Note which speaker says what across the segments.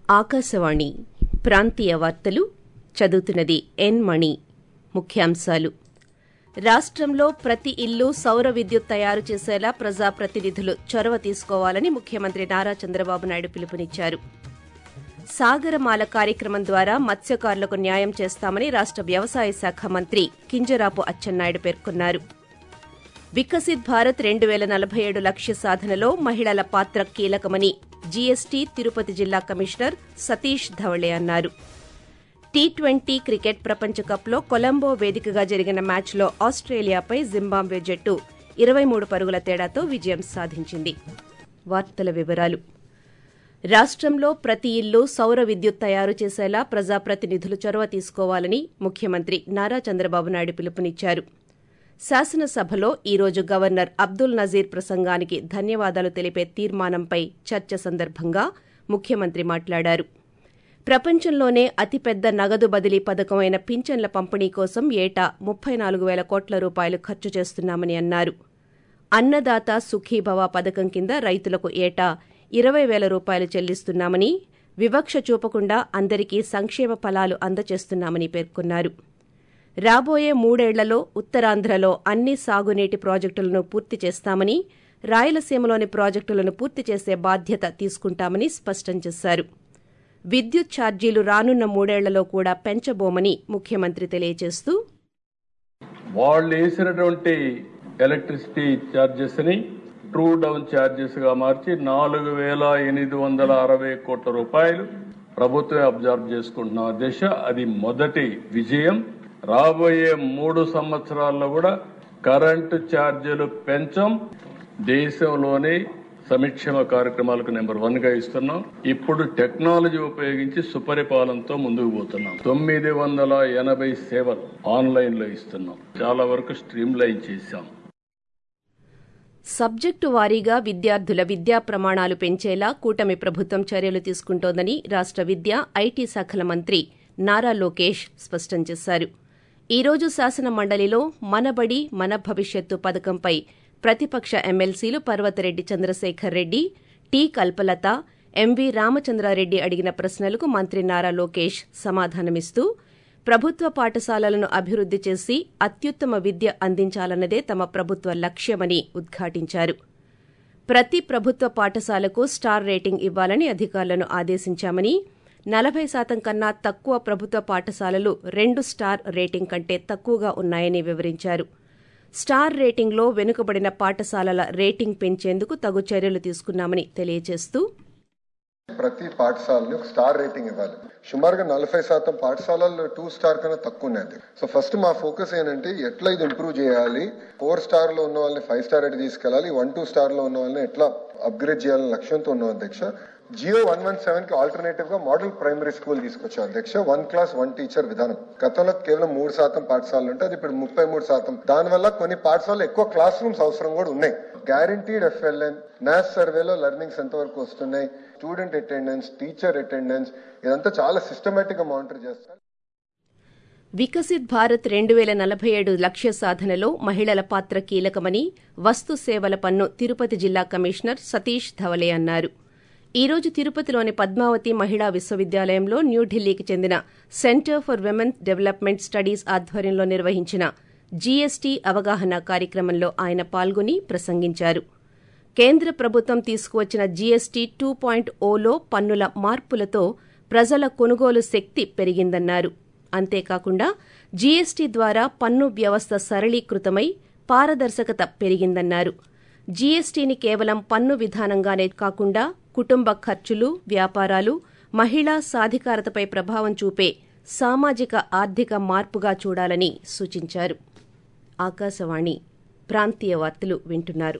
Speaker 1: ఆకాశవాణి ప్రాంతీయ వార్తలు చదువుతున్నది ఎన్ మణి ముఖ్యాంశాలు రాష్టంలో ప్రతి ఇల్లు సౌర విద్యుత్ తయారు చేసేలా ప్రజాప్రతినిధులు చొరవ తీసుకోవాలని ముఖ్యమంత్రి నారా చంద్రబాబు నాయుడు పిలుపునిచ్చారు సాగరమాల కార్యక్రమం ద్వారా మత్స్యకారులకు న్యాయం చేస్తామని రాష్ట వ్యవసాయ శాఖ మంత్రి కింజరాపు అచ్చెన్నాయుడు పేర్కొన్నారు వికసిత్ భారత్ రెండు పేల నలభై ఏడు లక్ష్య సాధనలో మహిళల పాత్ర కీలకమని జీఎస్టీ తిరుపతి జిల్లా కమిషనర్ సతీష్ ధవళే అన్నారు టీ ట్వంటీ క్రికెట్ ప్రపంచ కప్లో కొలంబో వేదికగా జరిగిన మ్యాచ్లో ఆస్ట్రేలియాపై జింబాబ్వే జట్టు ఇరవై మూడు పరుగుల తేడాతో విజయం సాధించింది వార్తల వివరాలు రాష్టంలో ప్రతి ఇల్లు సౌర విద్యుత్ తయారు చేసేలా ప్రజాప్రతినిధులు చొరవ తీసుకోవాలని ముఖ్యమంత్రి నారా చంద్రబాబు నాయుడు పిలుపునిచ్చారు శాసనసభలో ఈ రోజు గవర్నర్ అబ్దుల్ నజీర్ ప్రసంగానికి ధన్యవాదాలు తెలిపే తీర్మానంపై చర్చ సందర్భంగా ముఖ్యమంత్రి మాట్లాడారు ప్రపంచంలోనే అతిపెద్ద నగదు బదిలీ పథకమైన పింఛన్ల పంపిణీ కోసం ఏటా ముప్పై నాలుగు వేల కోట్ల రూపాయలు ఖర్చు చేస్తున్నామని అన్నారు అన్నదాత సుఖీభవ పథకం కింద రైతులకు ఏటా ఇరవై వేల రూపాయలు చెల్లిస్తున్నామని వివక్ష చూపకుండా అందరికీ సంక్షేమ ఫలాలు అందజేస్తున్నామని పేర్కొన్నారు రాబోయే మూడేళ్లలో ఉత్తరాంధ్రలో అన్ని సాగునీటి ప్రాజెక్టులను పూర్తి చేస్తామని రాయలసీమలోని ప్రాజెక్టులను పూర్తి చేసే బాధ్యత తీసుకుంటామని స్పష్టం చేశారు విద్యుత్ ఛార్జీలు రానున్న మూడేళ్లలో కూడా పెంచబోమని ముఖ్యమంత్రి తెలియజేస్తూ
Speaker 2: వాళ్ళు వేసినటువంటి ఎలక్ట్రిసిటీ ఛార్జెస్ ని ట్రూ డౌన్ ఛార్జెస్ గా మార్చి నాలుగు వేల ఎనిమిది వందల అరవై కోట్ల రూపాయలు ప్రభుత్వమే అబ్జర్వ్ చేసుకుంటున్న దిశ అది మొదటి విజయం రాబోయే మూడు సంవత్సరాల్లో కూడా కరెంటు ఛార్జీలు పెంచం దేశంలోనే సంక్షేమ కార్యక్రమాలకు నెంబర్ వన్ గా ఇస్తున్నాం ఇప్పుడు టెక్నాలజీ ఉపయోగించి సుపరిపాలనతో ముందుకు పోతున్నాం తొమ్మిది వందల ఎనభై సేవలు ఆన్లైన్ లో ఇస్తున్నాం చాలా వరకు స్ట్రీమ్ లైన్ చేశాం
Speaker 1: సబ్జెక్టు వారీగా విద్యార్థుల విద్యా ప్రమాణాలు పెంచేలా కూటమి ప్రభుత్వం చర్యలు తీసుకుంటోందని రాష్ట విద్య ఐటీ శాఖల మంత్రి నారా లోకేష్ స్పష్టం చేశారు ఈ రోజు శాసన మండలిలో మనబడి మన భవిష్యత్తు పథకంపై ప్రతిపక్ష ఎమ్మెల్సీలు పర్వతరెడ్డి చంద్రశేఖర్ రెడ్డి టి కల్పలత ఎంవి రామచంద్రారెడ్డి అడిగిన ప్రశ్నలకు మంత్రి నారా లోకేష్ సమాధానమిస్తూ ప్రభుత్వ పాఠశాలలను అభివృద్ది చేసి అత్యుత్తమ విద్య అందించాలన్నదే తమ ప్రభుత్వ లక్ష్యమని ఉద్ఘాటించారు ప్రతి ప్రభుత్వ పాఠశాలకు స్టార్ రేటింగ్ ఇవ్వాలని అధికారులను ఆదేశించామని నలభై శాతం కన్నా తక్కువ ప్రభుత్వ పాఠశాలలు రెండు స్టార్ రేటింగ్ కంటే తక్కువగా ఉన్నాయని వివరించారు స్టార్ రేటింగ్లో వెనుకబడిన పాఠశాలల రేటింగ్ పెంచేందుకు తగు చర్యలు తీసుకున్నామని తెలియజేస్తూ
Speaker 3: ప్రతి పాఠశాలని ఒక స్టార్ రేటింగ్ ఇవ్వాలి సుమారుగా నలభై శాతం పాఠశాలల్లో టూ స్టార్ కన్నా తక్కువ ఉన్నాయి సో ఫస్ట్ మా ఫోకస్ ఏంటంటే ఎట్లా ఇది ఇంప్రూవ్ చేయాలి ఫోర్ స్టార్ లో ఉన్న వాళ్ళని ఫైవ్ స్టార్ రేట్ తీసుకెళ్ళాలి వన్ టూ స్టార్ లో ఉన్న వాళ్ళని ఎట్లా అప్గ్రేడ్ చేయాలని లక్ష్యంతో ఉన్నాం అధ్యక్ష జియో వన్ వన్ సెవెన్ కి ఆల్టర్నేటివ్ గా మోడల్ ప్రైమరీ స్కూల్ తీసుకొచ్చాం అధ్యక్ష వన్ క్లాస్ వన్ టీచర్ విధానం గతంలో కేవలం మూడు శాతం పాఠశాలలు ఉంటే అది ఇప్పుడు ముప్పై మూడు శాతం దానివల్ల కొన్ని పాఠశాలలు ఎక్కువ క్లాస్ రూమ్స్ అవసరం కూడా ఉన్నాయి గ్యారంటీడ్ ఎఫ్ఎల్ఎన్ నాస్ సర్వేలో లెర్నింగ్స్ ఎంతవరకు వస్తున్నాయి స్టూడెంట్ అటెండెన్స్ టీచర్ అటెండెన్స్ ఇదంతా చాలా సిస్టమేటిక్ గా మానిటర్ చేస్తారు
Speaker 1: వికసిత్ భారత్ రెండు పేల నలభై ఏడు లక్ష్య సాధనలో మహిళల పాత్ర కీలకమని వస్తు సేవల పన్ను తిరుపతి జిల్లా కమిషనర్ సతీష్ ధవలే అన్నారు ఈ రోజు తిరుపతిలోని పద్మావతి మహిళా విశ్వవిద్యాలయంలో న్యూఢిల్లీకి చెందిన centre for women development studies ఆధ్వర్యంలో నిర్వహించిన జీఎస్టీ అవగాహన కార్యక్రమంలో ఆయన పాల్గొని ప్రసంగించారు కేంద్ర ప్రభుత్వం తీసుకువచ్చిన జీఎస్టీ టూ పాయింట్ ఓలో పన్నుల మార్పులతో ప్రజల కొనుగోలు శక్తి పెరిగిందన్నారు అంతేకాకుండా జీఎస్టీ ద్వారా పన్ను వ్యవస్థ సరళీకృతమై పారదర్శకత పెరిగిందన్నారు జీఎస్టీని కేవలం పన్ను విధానంగానే కాకుండా కుటుంబ ఖర్చులు వ్యాపారాలు మహిళా సాధికారతపై ప్రభావం చూపే సామాజిక ఆర్థిక మార్పుగా చూడాలని సూచించారు ఆకాశవాణి ప్రాంతీయ వార్తలు వింటున్నారు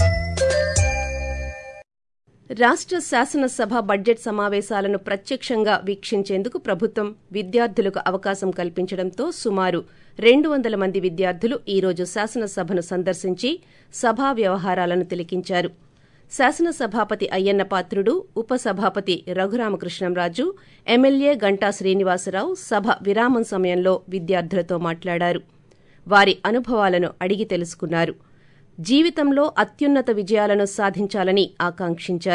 Speaker 1: రాష్ట శాసనసభ బడ్జెట్ సమావేశాలను ప్రత్యక్షంగా వీక్షించేందుకు ప్రభుత్వం విద్యార్థులకు అవకాశం కల్పించడంతో సుమారు రెండు వందల మంది విద్యార్థులు ఈ రోజు శాసనసభను సందర్శించి సభా వ్యవహారాలను తిలకించారు శాసనసభాపతి అయ్యన్న పాత్రుడు ఉపసభాపతి రఘురామకృష్ణంరాజు ఎమ్మెల్యే గంటా శ్రీనివాసరావు సభ విరామం సమయంలో విద్యార్థులతో మాట్లాడారు వారి అనుభవాలను అడిగి తెలుసుకున్నారు జీవితంలో అత్యున్నత విజయాలను సాధించాలని ఆకాంక్షించారు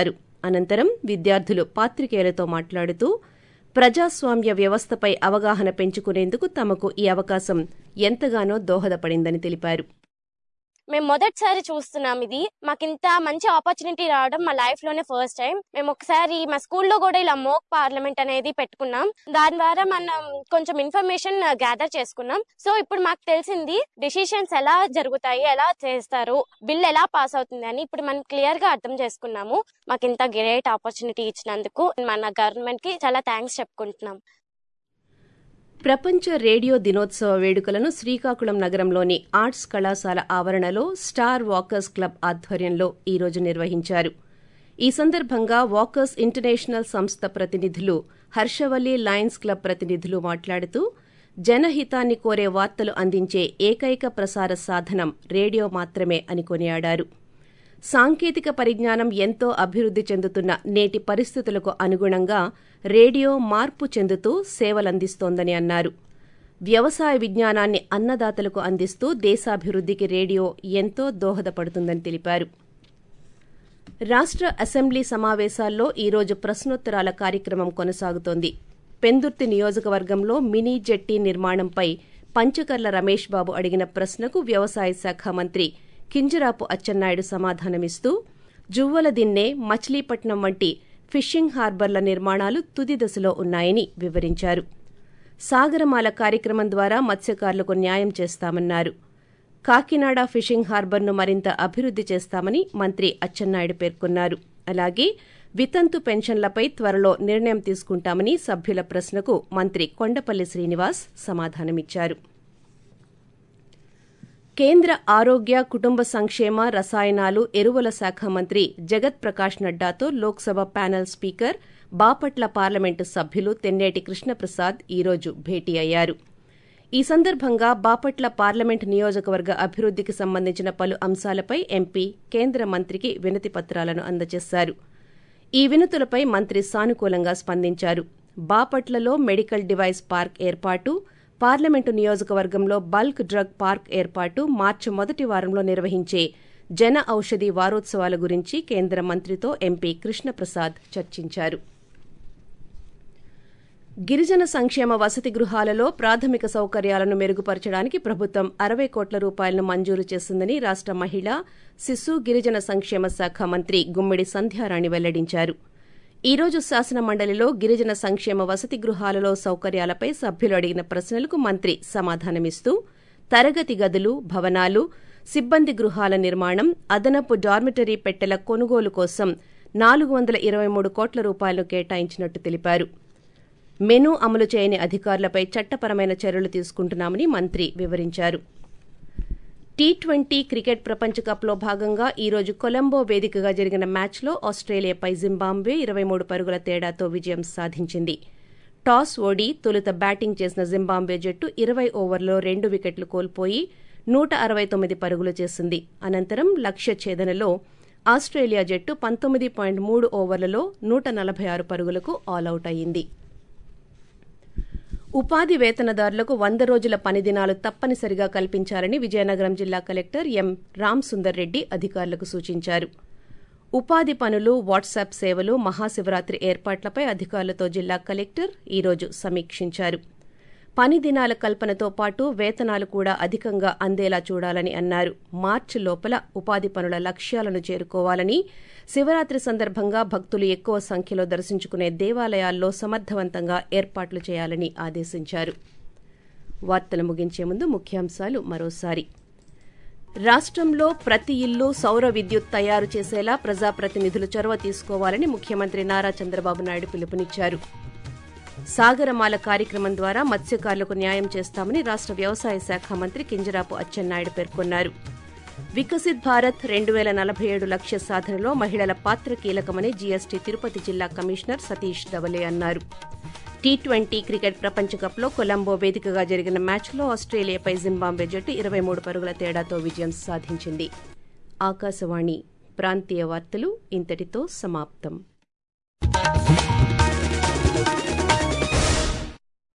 Speaker 1: అనంతరం విద్యార్థులు పాత్రికేయులతో మాట్లాడుతూ ప్రజాస్వామ్య వ్యవస్థపై అవగాహన పెంచుకునేందుకు తమకు ఈ అవకాశం ఎంతగానో దోహదపడిందని తెలిపారు
Speaker 4: మేము మొదటిసారి చూస్తున్నాం ఇది మాకు ఇంత మంచి ఆపర్చునిటీ రావడం మా లైఫ్ లోనే ఫస్ట్ టైం మేము ఒకసారి మా స్కూల్లో కూడా ఇలా మోక్ పార్లమెంట్ అనేది పెట్టుకున్నాం దాని ద్వారా మనం కొంచెం ఇన్ఫర్మేషన్ గ్యాదర్ చేసుకున్నాం సో ఇప్పుడు మాకు తెలిసింది డిసిషన్స్ ఎలా జరుగుతాయి ఎలా చేస్తారు బిల్ ఎలా పాస్ అవుతుంది అని ఇప్పుడు మనం క్లియర్ గా అర్థం చేసుకున్నాము మాకు ఇంత గ్రేట్ ఆపర్చునిటీ ఇచ్చినందుకు మన గవర్నమెంట్ కి చాలా థ్యాంక్స్ చెప్పుకుంటున్నాం
Speaker 1: ప్రపంచ రేడియో దినోత్సవ వేడుకలను శ్రీకాకుళం నగరంలోని ఆర్ట్స్ కళాశాల ఆవరణలో స్టార్ వాకర్స్ క్లబ్ ఆధ్వర్యంలో ఈ రోజు నిర్వహించారు ఈ సందర్భంగా వాకర్స్ ఇంటర్నేషనల్ సంస్థ ప్రతినిధులు హర్షవల్లి లయన్స్ క్లబ్ ప్రతినిధులు మాట్లాడుతూ జనహితాన్ని కోరే వార్తలు అందించే ఏకైక ప్రసార సాధనం రేడియో మాత్రమే అని కొనియాడారు సాంకేతిక పరిజ్ఞానం ఎంతో అభివృద్ధి చెందుతున్న నేటి పరిస్థితులకు అనుగుణంగా రేడియో మార్పు చెందుతూ సేవలందిస్తోందని అన్నారు వ్యవసాయ విజ్ఞానాన్ని అన్నదాతలకు అందిస్తూ దేశాభివృద్ధికి రేడియో ఎంతో దోహదపడుతుందని తెలిపారు రాష్ట్ర అసెంబ్లీ సమావేశాల్లో ఈరోజు ప్రశ్నోత్తరాల కార్యక్రమం కొనసాగుతోంది పెందుర్తి నియోజకవర్గంలో మినీ జెట్టి నిర్మాణంపై పంచకర్ల రమేష్ బాబు అడిగిన ప్రశ్నకు వ్యవసాయ శాఖ మంత్రి కింజరాపు అచ్చెన్నాయుడు సమాధానమిస్తూ జువ్వల దిన్నే మచిలీపట్నం వంటి ఫిషింగ్ హార్బర్ల నిర్మాణాలు తుది దశలో ఉన్నాయని వివరించారు సాగరమాల కార్యక్రమం ద్వారా మత్స్యకారులకు న్యాయం చేస్తామన్నారు కాకినాడ ఫిషింగ్ హార్బర్ను మరింత అభివృద్ధి చేస్తామని మంత్రి అచ్చెన్నాయుడు పేర్కొన్నారు అలాగే వితంతు పెన్షన్లపై త్వరలో నిర్ణయం తీసుకుంటామని సభ్యుల ప్రశ్నకు మంత్రి కొండపల్లి శ్రీనివాస్ సమాధానమిచ్చారు కేంద్ర ఆరోగ్య కుటుంబ సంక్షేమ రసాయనాలు ఎరువుల శాఖ మంత్రి జగత్ ప్రకాష్ నడ్డాతో Lok Sabha panel speaker Bapatla parliament సభ్యులు తెన్నేటి కృష్ణప్రసాద్ ఈరోజు భేటీ అయ్యారు ఈ సందర్భంగా బాపట్ల పార్లమెంట్ నియోజకవర్గ అభివృద్ధికి సంబంధించిన పలు అంశాలపై ఎంపీ కేంద్ర మంత్రికి వినతి పత్రాలను అందజేశారు ఈ వినతులపై మంత్రి సానుకూలంగా స్పందించారు బాపట్లలో మెడికల్ డివైస్ పార్క్ ఏర్పాటు పార్లమెంటు నియోజకవర్గంలో బల్క్ డ్రగ్ పార్క్ ఏర్పాటు మార్చి మొదటి వారంలో నిర్వహించే జన ఔషధి వారోత్సవాల గురించి కేంద్ర మంత్రితో ఎంపీ కృష్ణప్రసాద్ చర్చించారు గిరిజన సంక్షేమ వసతి గృహాలలో ప్రాథమిక సౌకర్యాలను మెరుగుపరచడానికి ప్రభుత్వం అరవై కోట్ల రూపాయలను మంజూరు చేసిందని రాష్ట మహిళా శిశు గిరిజన సంక్షేమ శాఖ మంత్రి గుమ్మిడి సంధ్యారాణి వెల్లడించారు ఈ రోజు శాసన మండలిలో గిరిజన సంక్షేమ వసతి గృహాలలో సౌకర్యాలపై సభ్యులు అడిగిన ప్రశ్నలకు మంత్రి సమాధానమిస్తూ తరగతి గదులు భవనాలు సిబ్బంది గృహాల నిర్మాణం అదనపు డార్మిటరీ పెట్టెల కొనుగోలు కోసం నాలుగు వందల ఇరవై మూడు కోట్ల రూపాయలను కేటాయించినట్టు తెలిపారు మెను అమలు చేయని అధికారులపై చట్టపరమైన చర్యలు తీసుకుంటున్నామని మంత్రి వివరించారు టీ ట్వంటీ క్రికెట్ ప్రపంచ కప్లో భాగంగా ఈ రోజు కొలంబో వేదికగా జరిగిన మ్యాచ్లో ఆస్ట్రేలియాపై జింబాబ్వే ఇరవై మూడు పరుగుల తేడాతో విజయం సాధించింది టాస్ ఓడి తొలుత బ్యాటింగ్ చేసిన జింబాబ్వే జట్టు ఇరవై ఓవర్లో రెండు వికెట్లు కోల్పోయి నూట అరవై తొమ్మిది పరుగులు చేసింది అనంతరం లక్ష్య ఛేదనలో ఆస్ట్రేలియా జట్టు పంతొమ్మిది పాయింట్ మూడు ఓవర్లలో నూట నలభై ఆరు పరుగులకు ఆలౌట్ అయింది ఉపాధి వేతనదారులకు వంద రోజుల పని దినాలు తప్పనిసరిగా కల్పించాలని విజయనగరం జిల్లా కలెక్టర్ ఎం రామ్ సుందర్ రెడ్డి అధికారులకు సూచించారు ఉపాధి పనులు వాట్సాప్ సేవలు మహాశివరాత్రి ఏర్పాట్లపై అధికారులతో జిల్లా కలెక్టర్ ఈరోజు సమీక్షించారు పని దినాల కల్పనతో పాటు వేతనాలు కూడా అధికంగా అందేలా చూడాలని అన్నారు మార్చి లోపల ఉపాధి పనుల లక్ష్యాలను చేరుకోవాలని శివరాత్రి సందర్భంగా భక్తులు ఎక్కువ సంఖ్యలో దర్శించుకునే దేవాలయాల్లో సమర్థవంతంగా ఏర్పాట్లు చేయాలని ఆదేశించారు వార్తలు ముగించే ముందు ముఖ్యాంశాలు మరోసారి రాష్ట్రంలో ప్రతి ఇల్లు సౌర విద్యుత్ తయారు చేసేలా ప్రజాప్రతినిధులు చొరవ తీసుకోవాలని ముఖ్యమంత్రి నారా చంద్రబాబు నాయుడు పిలుపునిచ్చారు సాగరమాల కార్యక్రమం ద్వారా మత్స్యకారులకు న్యాయం చేస్తామని రాష్ట్ర వ్యవసాయ శాఖ మంత్రి కింజరాపు అచ్చెన్నాయుడు పేర్కొన్నారు వికసిత్ భారత్ రెండు వేల నలభై ఏడు లక్ష్య సాధనలో మహిళల పాత్ర కీలకమని జీఎస్టీ తిరుపతి జిల్లా కమిషనర్ సతీష్ దవలే అన్నారు టీ ట్వంటీ క్రికెట్ ప్రపంచ కప్లో కొలంబో వేదికగా జరిగిన మ్యాచ్లో ఆస్ట్రేలియాపై జింబాబ్వే జట్టు ఇరవై మూడు పరుగుల తేడాతో విజయం సాధించింది ఆకాశవాణి ప్రాంతీయ వార్తలు ఇంతటితో సమాప్తం